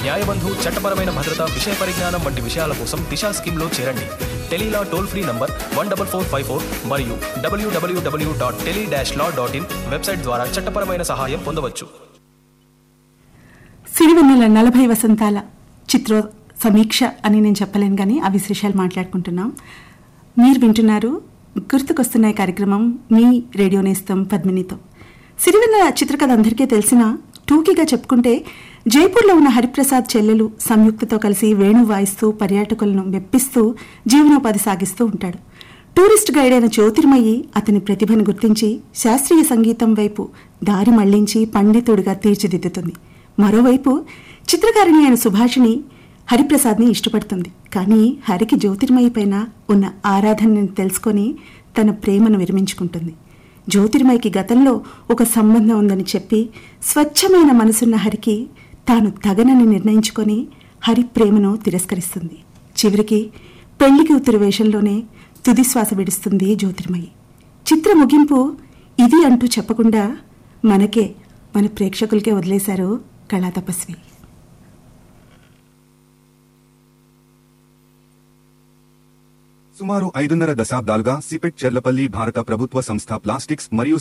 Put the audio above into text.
న్యాయబంధు చట్టపరమైన భద్రత విషయ పరిజ్ఞానం వంటి విషయాల కోసం దిశా స్కీమ్లో చేరండి Tele Law toll free number one double four five four మరియు W W W dot tele dash law dot in website ద్వారా చట్టపరమైన సహాయం పొందవచ్చు సిరివెన్నెల నలభై వసంతాల చిత్ర సమీక్ష అని నేను చెప్పలేను కానీ ఆ విశేషాలు మాట్లాడుకుంటున్నాం మీరు వింటున్నారు గుర్తుకొస్తున్నాయి కార్యక్రమం మీ రేడియో నేస్తం పద్మినితో సిరివెన్నెల చిత్రకథ అందరికీ తెలిసిన టూకీగా చెప్పుకుంటే జైపూర్లో ఉన్న హరిప్రసాద్ చెల్లెలు సంయుక్తతో కలిసి వేణు వాయిస్తూ పర్యాటకులను మెప్పిస్తూ జీవనోపాధి సాగిస్తూ ఉంటాడు టూరిస్ట్ గైడ్ అయిన జ్యోతిర్మయి అతని ప్రతిభను గుర్తించి శాస్త్రీయ సంగీతం వైపు దారి మళ్లించి పండితుడిగా తీర్చిదిద్దుతుంది మరోవైపు చిత్రకారిణి అయిన సుభాషిణి హరిప్రసాద్ని ఇష్టపడుతుంది కానీ హరికి జ్యోతిర్మయి పైన ఉన్న ఆరాధనని తెలుసుకొని తన ప్రేమను విరమించుకుంటుంది జ్యోతిర్మయికి గతంలో ఒక సంబంధం ఉందని చెప్పి స్వచ్ఛమైన మనసున్న హరికి తాను తగనని నిర్ణయించుకొని హరి ప్రేమను తిరస్కరిస్తుంది చివరికి పెళ్లి కూతురు వేషంలోనే తుది శ్వాస విడుస్తుంది జ్యోతిర్మయి చిత్ర ముగింపు ఇది అంటూ చెప్పకుండా మనకే మన ప్రేక్షకులకే వదిలేశారు కళా తపస్వి సుమారు ఐదున్నర దశాబ్దాలుగా సిపెట్ చెర్లపల్లి భారత ప్రభుత్వ సంస్థ ప్లాస్టిక్స్ మరియు